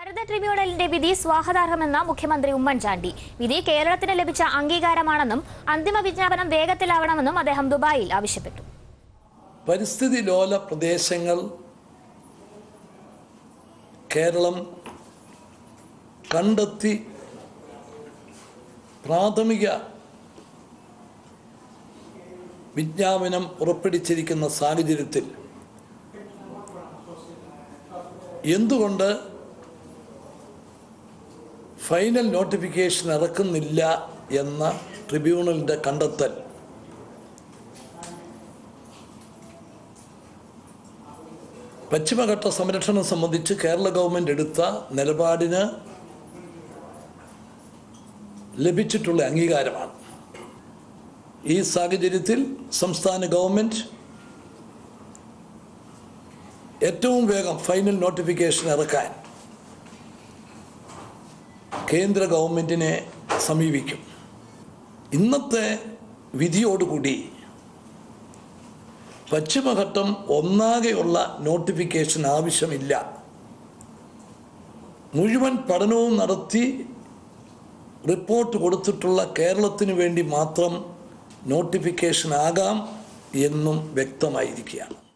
ഹരിത ട്രിബ്യൂണലിന്റെ വിധി സ്വാഗതാർഹമെന്ന മുഖ്യമന്ത്രി ഉമ്മൻചാണ്ടി വിധി കേരളത്തിന് ലഭിച്ച അംഗീകാരമാണെന്നും അന്തിമ വിജ്ഞാപനം വേഗത്തിലാവണമെന്നും അദ്ദേഹം ദുബായിൽ ആവശ്യപ്പെട്ടു പരിസ്ഥിതി ലോല പ്രദേശങ്ങൾ കേരളം കണ്ടെത്തി പ്രാഥമിക വിജ്ഞാപനം പുറപ്പെടുവിച്ചിരിക്കുന്ന സാഹചര്യത്തിൽ എന്തുകൊണ്ട് ഫൈനൽ നോട്ടിഫിക്കേഷൻ ഇറക്കുന്നില്ല എന്ന ട്രിബ്യൂണലിൻ്റെ കണ്ടെത്തൽ പശ്ചിമഘട്ട സംരക്ഷണം സംബന്ധിച്ച് കേരള ഗവൺമെൻറ് എടുത്ത നിലപാടിന് ലഭിച്ചിട്ടുള്ള അംഗീകാരമാണ് ഈ സാഹചര്യത്തിൽ സംസ്ഥാന ഗവൺമെൻറ് ഏറ്റവും വേഗം ഫൈനൽ നോട്ടിഫിക്കേഷൻ ഇറക്കാൻ കേന്ദ്ര ഗവൺമെൻറ്റിനെ സമീപിക്കും ഇന്നത്തെ വിധിയോടുകൂടി പശ്ചിമഘട്ടം ഒന്നാകെയുള്ള നോട്ടിഫിക്കേഷൻ ആവശ്യമില്ല മുഴുവൻ പഠനവും നടത്തി റിപ്പോർട്ട് കൊടുത്തിട്ടുള്ള കേരളത്തിന് വേണ്ടി മാത്രം നോട്ടിഫിക്കേഷൻ ആകാം എന്നും വ്യക്തമായിരിക്കുകയാണ്